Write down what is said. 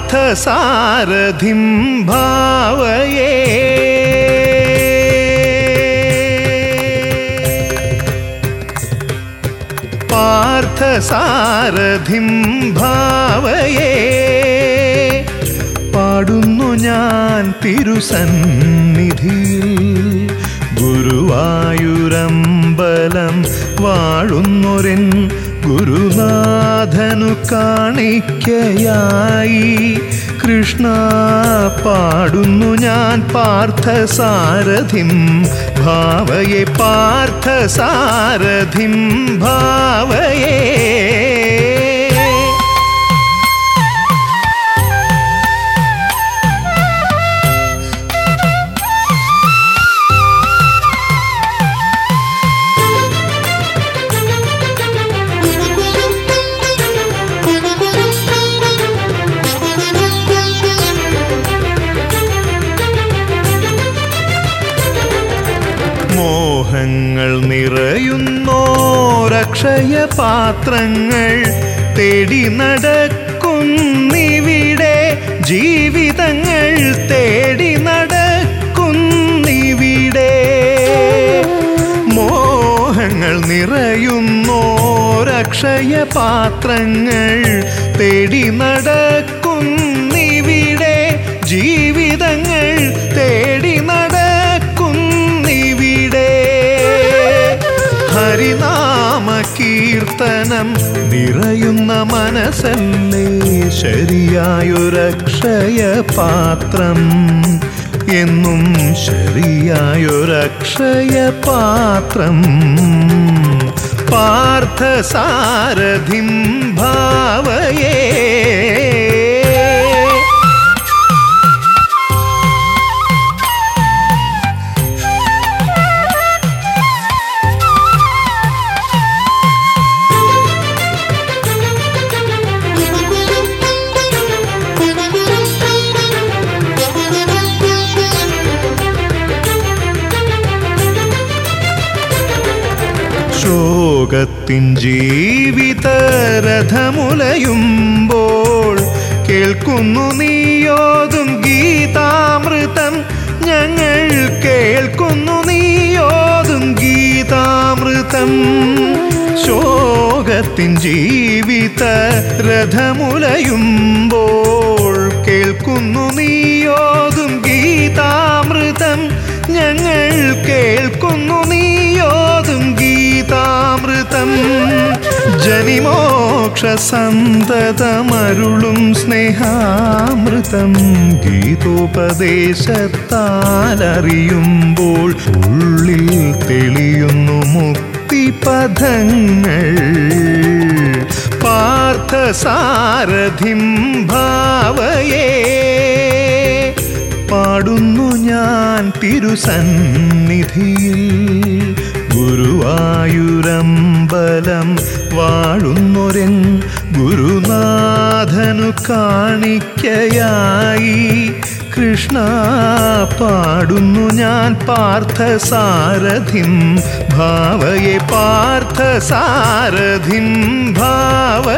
പാർത്ഥസാരഥിം ഭാവയേ പാർത്ഥസാരഥിം ഭാവയേ പാടുന്നു ഞാൻ തിരുസന്നിധിയിൽ ഗുരുവായൂരമ്പലം വാഴുന്നൊരൻ ഗുരുനാഥനു കാണിക്കയായി കൃഷ്ണ പാടുന്നു ഞാൻ പാർത്ഥസാരഥിം ഭാവയെ പാർത്ഥസാരഥിം ഭാവയേ മോഹങ്ങൾ നിറയുന്നോരക്ഷയ പാത്രങ്ങൾ തേടി നടക്കുന്നിവിടെ ജീവിതങ്ങൾ തേടി നടക്കുന്നിവിടെ മോഹങ്ങൾ നിറയുന്നോരക്ഷയ പാത്രങ്ങൾ തേടി നടക്കുന്നിവിടെ ജീവിതങ്ങൾ തേടി നടക്കുന്നിവിടെ ഹരിനാമ കീർത്തനം നിറയുന്ന മനസ്സല്ലേ ശരിയായൊരക്ഷയ പാത്രം എന്നും ശരിയായൊരക്ഷയ പാത്രം പാർത്ഥസാരഥിം ഭാവയേ ശോകത്തിൻ ജീവിതരഥമുലയുമ്പോൾ കേൾക്കുന്നു നീയോതും ഗീതാമൃതം ഞങ്ങൾ കേൾക്കുന്നു നീയോതും ഗീതാമൃതം ശോകത്തിൻ ജീവിത രഥമുലയുമ്പോൾ കേൾക്കുന്നു നീയോതും ഗീതാമൃതം ഞങ്ങൾ കേൾക്കുന്നു നീയോതും ഗീതാമൃതം ജനിമോക്ഷ സന്തതമരുളും സ്നേഹാമൃതം ഗീതോപദേശത്താൽ അറിയുമ്പോൾ ഉള്ളിൽ തെളിയുന്നു മുക്തിപഥങ്ങൾ പാർത്ഥസാരഥിം ഭാവയേ പാടുന്നു ഞാൻ തിരുസന്നിധിയിൽ ഗുരുവായൂരമ്പലം വാഴുന്നൊരൻ ഗുരുനാഥനു കാണിക്കയായി കൃഷ്ണ പാടുന്നു ഞാൻ പാർത്ഥസാരഥിം ഭാവയെ പാർത്ഥസാരഥിം ഭാവ